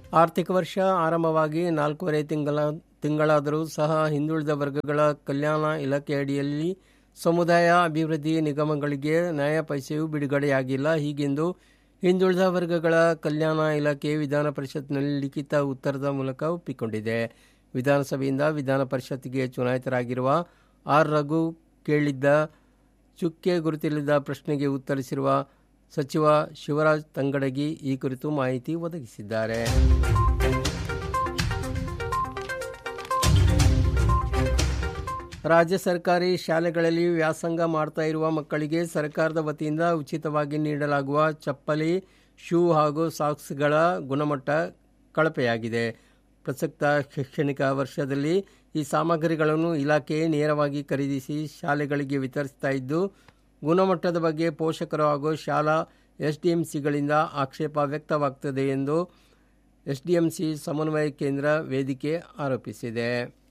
ಆರ್ಥಿಕ ವರ್ಷ ಆರಂಭವಾಗಿ ನಾಲ್ಕೂವರೆ ತಿಂಗಳ ತಿಂಗಳಾದರೂ ಸಹ ಹಿಂದುಳಿದ ವರ್ಗಗಳ ಕಲ್ಯಾಣ ಇಲಾಖೆ ಅಡಿಯಲ್ಲಿ ಸಮುದಾಯ ಅಭಿವೃದ್ಧಿ ನಿಗಮಗಳಿಗೆ ನ್ಯಾಯ ಪೈಸೆಯೂ ಬಿಡುಗಡೆಯಾಗಿಲ್ಲ ಹೀಗೆಂದು ಹಿಂದುಳಿದ ವರ್ಗಗಳ ಕಲ್ಯಾಣ ಇಲಾಖೆ ವಿಧಾನ ಪರಿಷತ್ನಲ್ಲಿ ಲಿಖಿತ ಉತ್ತರದ ಮೂಲಕ ಒಪ್ಪಿಕೊಂಡಿದೆ ವಿಧಾನಸಭೆಯಿಂದ ವಿಧಾನ ಪರಿಷತ್ಗೆ ಚುನಾಯಿತರಾಗಿರುವ ಆರ್ ರಘು ಕೇಳಿದ್ದ ಚುಕ್ಕೆ ಗುರುತಿಲ್ಲದ ಪ್ರಶ್ನೆಗೆ ಉತ್ತರಿಸಿರುವ ಸಚಿವ ಶಿವರಾಜ್ ತಂಗಡಗಿ ಈ ಕುರಿತು ಮಾಹಿತಿ ಒದಗಿಸಿದ್ದಾರೆ ರಾಜ್ಯ ಸರ್ಕಾರಿ ಶಾಲೆಗಳಲ್ಲಿ ವ್ಯಾಸಂಗ ಮಾಡ್ತಾ ಇರುವ ಮಕ್ಕಳಿಗೆ ಸರ್ಕಾರದ ವತಿಯಿಂದ ಉಚಿತವಾಗಿ ನೀಡಲಾಗುವ ಚಪ್ಪಲಿ ಶೂ ಹಾಗೂ ಸಾಕ್ಸ್ಗಳ ಗುಣಮಟ್ಟ ಕಳಪೆಯಾಗಿದೆ ಪ್ರಸಕ್ತ ಶೈಕ್ಷಣಿಕ ವರ್ಷದಲ್ಲಿ ಈ ಸಾಮಗ್ರಿಗಳನ್ನು ಇಲಾಖೆ ನೇರವಾಗಿ ಖರೀದಿಸಿ ಶಾಲೆಗಳಿಗೆ ವಿತರಿಸ್ತಾ ಇದ್ದು ಗುಣಮಟ್ಟದ ಬಗ್ಗೆ ಪೋಷಕರು ಹಾಗೂ ಶಾಲಾ ಎಸ್ಡಿಎಂಸಿಗಳಿಂದ ಆಕ್ಷೇಪ ವ್ಯಕ್ತವಾಗ್ತದೆ ಎಂದು ಎಸ್ಡಿಎಂಸಿ ಸಮನ್ವಯ ಕೇಂದ್ರ ವೇದಿಕೆ ಆರೋಪಿಸಿದೆ